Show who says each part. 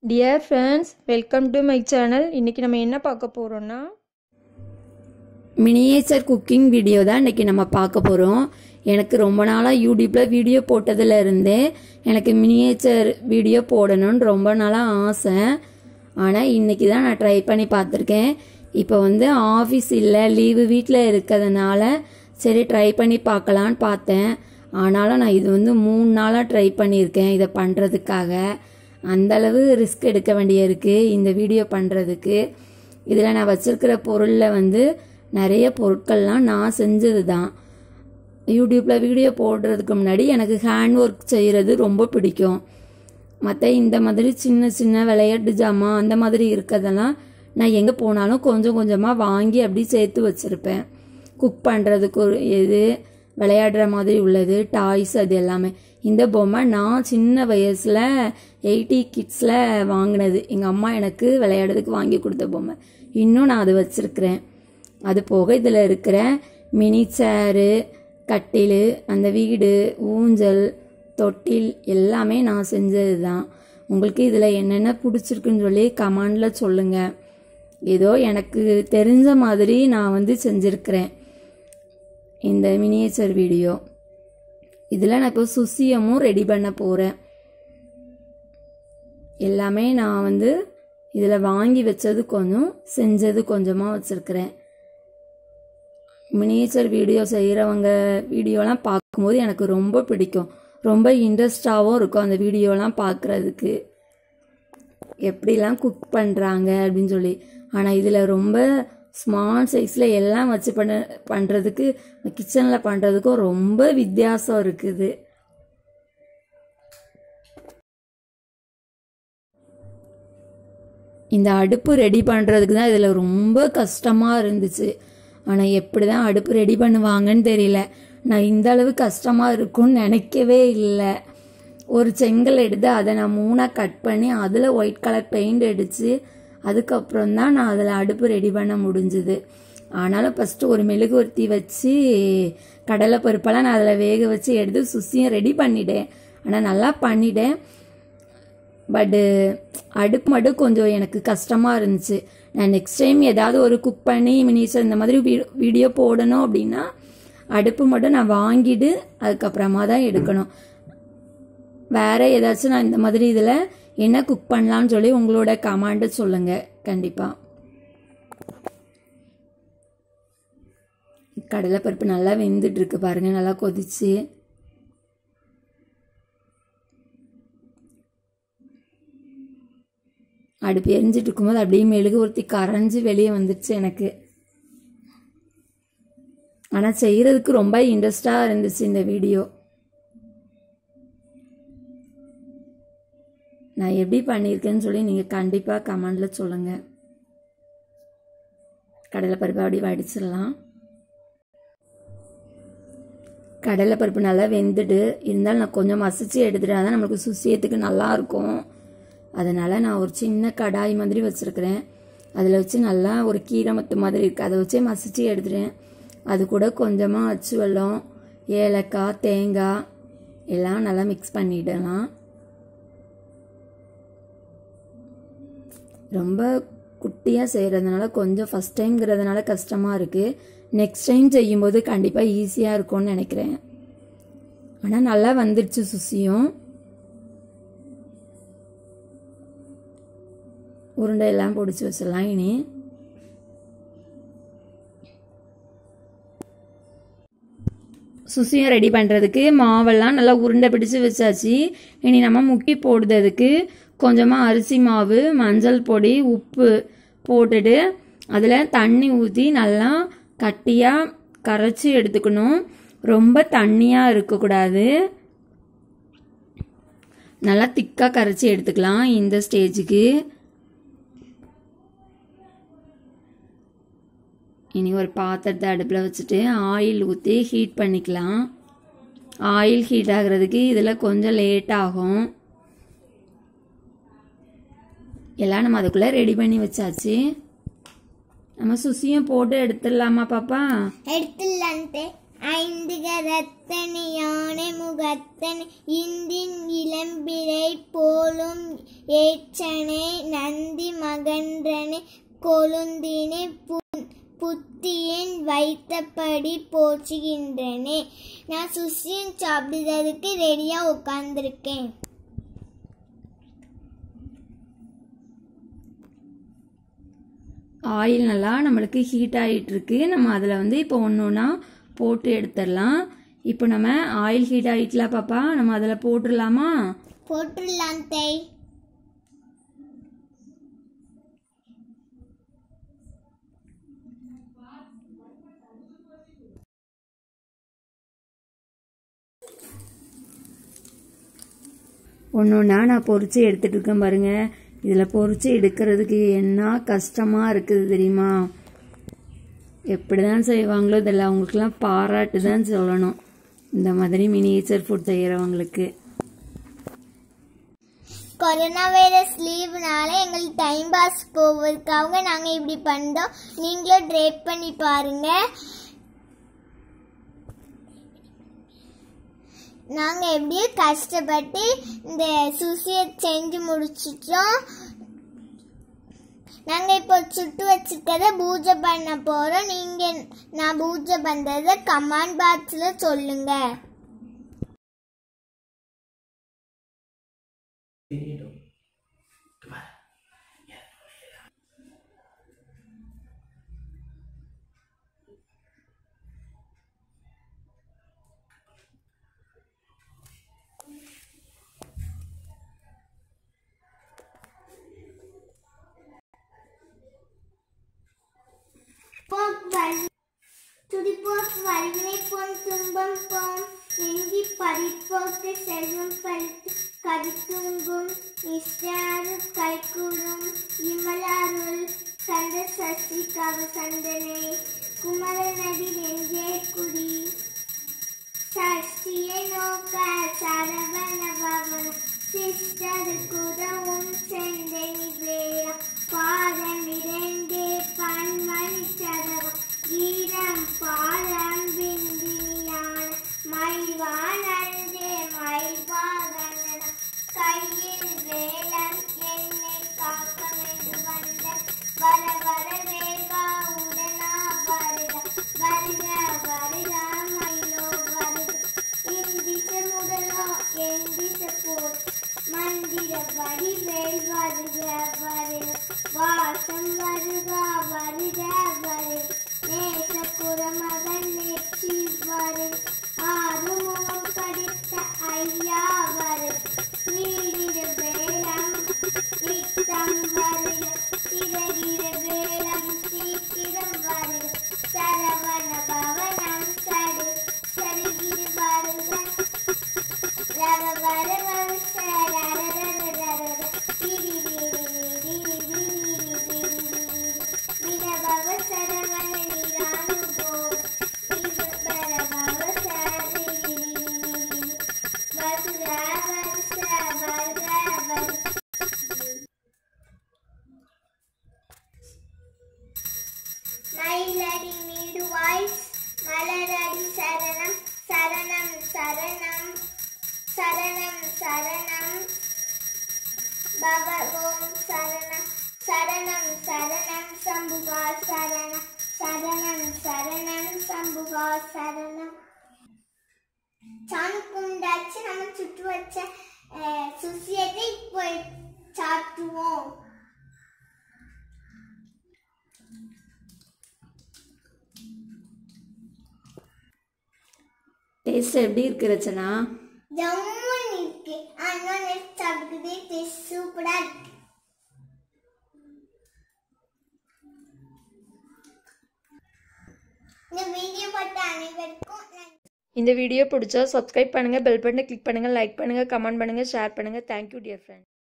Speaker 1: Dear friends welcome to my channel இன்றைக்கி நம்ம என்ன பார்க்க போகிறோன்னா
Speaker 2: மினியேச்சர் குக்கிங் வீடியோ தான் இன்றைக்கி நம்ம பார்க்க போகிறோம் எனக்கு ரொம்ப நாளாக யூடியூப்பில் வீடியோ போட்டதில் இருந்தே எனக்கு மினியேச்சர் வீடியோ போடணும்னு ரொம்ப நாளாக ஆசை ஆனால் இன்றைக்கி தான் நான் ட்ரை பண்ணி பார்த்துருக்கேன் இப்போ வந்து ஆஃபீஸ் இல்லை லீவு வீட்டில் இருக்கிறதுனால சரி ட்ரை பண்ணி பார்க்கலான்னு பார்த்தேன் ஆனாலும் நான் இது வந்து மூணு நாளாக ட்ரை பண்ணியிருக்கேன் இதை பண்ணுறதுக்காக அந்த அளவு ரிஸ்க் எடுக்க வேண்டிய இருக்குது இந்த வீடியோ பண்ணுறதுக்கு இதில் நான் வச்சிருக்கிற பொருளில் வந்து நிறைய பொருட்கள்லாம் நான் செஞ்சது தான் யூடியூப்பில் வீடியோ போடுறதுக்கு முன்னாடி எனக்கு ஹேண்ட் ஒர்க் செய்கிறது ரொம்ப பிடிக்கும் மற்ற இந்த மாதிரி சின்ன சின்ன விளையாட்டு ஜாமான் அந்த மாதிரி இருக்கிறதெல்லாம் நான் எங்கே போனாலும் கொஞ்சம் கொஞ்சமாக வாங்கி அப்படி சேர்த்து வச்சுருப்பேன் குக் பண்ணுறதுக்கு ஒரு எது விளையாடுற மாதிரி உள்ளது டாய்ஸ் அது எல்லாமே இந்த பொம்மை நான் சின்ன வயசில் எயிட்டி கிட்ஸில் வாங்கினது எங்கள் அம்மா எனக்கு விளையாடுறதுக்கு வாங்கி கொடுத்த பொம்மை இன்னும் நான் அது வச்சுருக்கிறேன் அது போக இதில் இருக்கிற மினி சேரு கட்டில் அந்த வீடு ஊஞ்சல் தொட்டில் எல்லாமே நான் செஞ்சது தான் உங்களுக்கு இதில் என்னென்ன பிடிச்சிருக்குன்னு சொல்லி கமெண்டில் சொல்லுங்கள் ஏதோ எனக்கு தெரிஞ்ச மாதிரி நான் வந்து செஞ்சுருக்கிறேன் இந்த மினியேச்சர் வீடியோ இதில் நான் இப்போ சுசியமும் ரெடி பண்ண போகிறேன் எல்லாமே நான் வந்து இதில் வாங்கி வச்சது கொஞ்சம் செஞ்சது கொஞ்சமாக வச்சுருக்கிறேன் மினியேச்சர் வீடியோ செய்கிறவங்க வீடியோலாம் பார்க்கும்போது எனக்கு ரொம்ப பிடிக்கும் ரொம்ப இன்ட்ரெஸ்டாகவும் இருக்கும் அந்த வீடியோலாம் பார்க்குறதுக்கு எப்படிலாம் குக் பண்ணுறாங்க அப்படின்னு சொல்லி ஆனால் இதில் ரொம்ப ஸ்மால் சைஸில் எல்லாம் வச்சு பண்ண பண்ணுறதுக்கு கிச்சனில் பண்ணுறதுக்கும் ரொம்ப வித்தியாசம் இருக்குது இந்த அடுப்பு ரெடி பண்ணுறதுக்கு தான் இதில் ரொம்ப கஷ்டமாக இருந்துச்சு ஆனால் எப்படி தான் அடுப்பு ரெடி பண்ணுவாங்கன்னு தெரியல நான் இந்த அளவு கஷ்டமாக இருக்கும்னு நினைக்கவே இல்லை ஒரு செங்கல் எடுத்து அதை நான் மூணாக கட் பண்ணி அதில் ஒயிட் கலர் பெயிண்ட் அடித்து அதுக்கப்புறம் தான் நான் அதில் அடுப்பு ரெடி பண்ண முடிஞ்சுது ஆனாலும் ஃபஸ்ட்டு ஒரு மெழுகுவர்த்தி வச்சு கடலை பருப்பெல்லாம் நான் அதில் வேக வச்சு எடுத்து சுசியும் ரெடி பண்ணிட்டேன் ஆனால் நல்லா பண்ணிட்டேன் பட்டு அடுப்பு மட்டும் கொஞ்சம் எனக்கு கஷ்டமாக இருந்துச்சு நான் நெக்ஸ்ட் டைம் ஏதாவது ஒரு குக் பண்ணி மினிச்சர் இந்த மாதிரி வீடியோ போடணும் அப்படின்னா அடுப்பு மட்டும் நான் வாங்கிட்டு அதுக்கப்புறமா தான் எடுக்கணும் வேறு ஏதாச்சும் நான் இந்த மாதிரி இதில் என்ன குக் பண்ணலான்னு சொல்லி உங்களோட கமாண்டை சொல்லுங்கள் கண்டிப்பாக கடலைப்பருப்பு நல்லா வெந்துட்டு இருக்கு பாருங்கள் நல்லா கொதிச்சு அடுப்பு எரிஞ்சிட்டு இருக்கும்போது அப்படியே மெழுகு ஒருத்தி கரைஞ்சி வெளியே வந்துடுச்சு எனக்கு ஆனால் செய்கிறதுக்கு ரொம்ப இன்ட்ரெஸ்டாக இருந்துச்சு இந்த வீடியோ நான் எப்படி பண்ணியிருக்கேன்னு சொல்லி நீங்கள் கண்டிப்பாக கமெண்டில் சொல்லுங்கள் கடலைப்பருப்பு அப்படி வடிச்சிடலாம் கடலைப்பருப்பு நல்லா வெந்துட்டு இருந்தாலும் நான் கொஞ்சம் மசிச்சு எடுத்துட்டா தான் நம்மளுக்கு சுசியத்துக்கு நல்லாயிருக்கும் அதனால் நான் ஒரு சின்ன கடாய் மாதிரி வச்சுருக்கிறேன் அதில் வச்சு நல்லா ஒரு கீரை மத்து மாதிரி இருக்குது அதை வச்சே மசிச்சு எடுத்துட்டேன் அது கூட கொஞ்சமாக அச்சு வெல்லம் ஏலக்காய் தேங்காய் எல்லாம் நல்லா மிக்ஸ் பண்ணிடலாம் ரொம்ப குட்டியாக செய்கிறதுனால கொஞ்சம் ஃபஸ்ட் டைம்ங்கிறதுனால கஷ்டமாக இருக்குது நெக்ஸ்ட் டைம் செய்யும்போது கண்டிப்பாக ஈஸியாக இருக்கும்னு நினைக்கிறேன் ஆனால் நல்லா வந்துடுச்சு சுசியும் உருண்டை எல்லாம் பிடிச்சி வச்சிடலாம் இனி சுசியம் ரெடி பண்ணுறதுக்கு மாவெல்லாம் நல்லா உருண்டை பிடிச்சி வச்சாச்சு இனி நம்ம முக்கி போடுறதுக்கு கொஞ்சமாக அரிசி மாவு மஞ்சள் பொடி உப்பு போட்டுட்டு அதில் தண்ணி ஊற்றி நல்லா கட்டியாக கரைச்சி எடுத்துக்கணும் ரொம்ப தண்ணியாக இருக்கக்கூடாது நல்லா திக்காக கரைச்சி எடுத்துக்கலாம் இந்த ஸ்டேஜுக்கு இனி ஒரு பாத்திரத்தை அடுப்பில் வச்சுட்டு ஆயில் ஊற்றி ஹீட் பண்ணிக்கலாம் ஆயில் ஹீட் ஆகிறதுக்கு இதில் கொஞ்சம் லேட் ஆகும் எல்லாம் நம்ம அதுக்குள்ளே ரெடி பண்ணி வச்சாச்சு நம்ம சுசியும் போட்டு எடுத்துடலாமா பாப்பா
Speaker 3: எடுத்துள்ளன்ட்டு ஐந்து கரத்தனை யானை முகத்தனை இந்தின் இளம்பிரை போலும் ஏற்றனை கொழுந்தினை பு- புத்தியன் வைத்தபடி போச்சுகின்றனே நான் சுஷியன் சாப்பிடுறதுக்கு ரெடியா உட்கார்ந்துருக்கேன்
Speaker 2: ஆயில் நல்லா நம்மளுக்கு ஹீட் ஆகிட்டு இருக்கு நம்ம அதில் வந்து இப்போ ஒன்று ஒன்றா போட்டு எடுத்துடலாம் இப்போ நம்ம ஆயில் ஹீட் ஆகிட்டுல பாப்பா நம்ம அதில் போட்டுடலாமா
Speaker 3: போட்டுடலாம் தேய்
Speaker 2: ஒன்று ஒன்றா நான் பொரிச்சு எடுத்துட்டு இருக்கேன் பாருங்க இதில் பொரிச்சு எடுக்கிறதுக்கு என்ன கஷ்டமாக இருக்குது தெரியுமா எப்படி தான் செய்வாங்களோ இதில் அவங்களுக்குலாம் பாராட்டு தான் சொல்லணும் இந்த மாதிரி மினியேச்சர் ஃபுட் செய்கிறவங்களுக்கு
Speaker 3: கொரோனா வைரஸ் லீவுனால எங்களுக்கு டைம் பாஸ் போவதுக்காக நாங்கள் இப்படி பண்ணோம் நீங்களும் ட்ரை பண்ணி பாருங்க நாங்கள் எப்படியோ கஷ்டப்பட்டு இந்த சுசியை செஞ்சு முடிச்சிட்டோம் நாங்கள் இப்போ சுட்டு வச்சிருக்கத பூஜை பண்ண போகிறோம் நீங்கள் நான் பூஜை பண்ணுறத கமெண்ட் பாக்ஸில் சொல்லுங்கள் போக் வலி துடிப்போக் வலிவினை போன் துன்பம் போம் நெஞ்சி பறிப்போக்கு செல்வம் பறித்து கதித்துங்கும் நிஷ்டாறு கைகூடும் இமலாருள் கந்த சசி கவசந்தனே குமர நதி நெஞ்சே குடி சஷ்டியை நோக்க சரவண பவன சிஸ்டர் குதவும் செந்தனி வேளா பாதம் இரண்டே பன்மணி சதவம் கீதம் பாதம் விந்தினியான மயில்வானந்தே மயில்வாகனட கையில் வேலம் என்னை காக்க வேண்டு வந்த வர வர வேகா உடனா வருக வருக வருக மயிலோ வருக இந்திச முதலோ எந்திச போர் மந்திர வடிவேல் வருக வருக வாசம் வருக வருக வருக நேச குரமகன் நெற்றி வருக ஆறுமுகம் படித்த ஐயா வருக நீடிட வேலம் நித்தம் வருக திரகிட வேலம் சீக்கிரம் வருக சரவண பவனம் சடு சருகிடு வருக ரவ வர வம்ச ரர ரர ரர ர. திரி விரி விரி விரி விரி விரி விரி. வினவவ சரவண நிரானுபோ. விவபர வவச ரி ரி ரி ரி ரி. வசுர வம்ச வருக வருக. மயிலடி மீடுவாய் மலரடி சரணம் சரணம் சரணம் சரணம் சரணம் பவ ஓம் சரணம் சரணம் சரணம் சம்புகா சரணம் சரணம் சரணம் சம்புகா சரணம் சாமி கும்பிட்டாச்சு நம்ம சுட்டு வச்ச அஹ், சுசியத்தை இப்போ சாப்பிடுவோம்
Speaker 2: டேஸ்ட் எப்படி இருக்கு ரச்சனா
Speaker 3: ஜம்முன்னு இருக்கு ஆனா நெட் சாப்பிடுறதே டேஸ்ட் சூப்பரா இருக்கு இந்த வீடியோ பார்த்த அனைவருக்கும் நன்றி
Speaker 1: இந்த வீடியோ பிடிச்சா சப்ஸ்கிரைப் பண்ணுங்கள் பெல் பட்டனை கிளிக் பண்ணுங்கள் லைக் பண்ணுங்கள் கமெண்ட் பண்ணுங்கள் ஷேர் பண்ணுங்கள் தேங்க்யூ டியர் ஃப்ரெண்ட்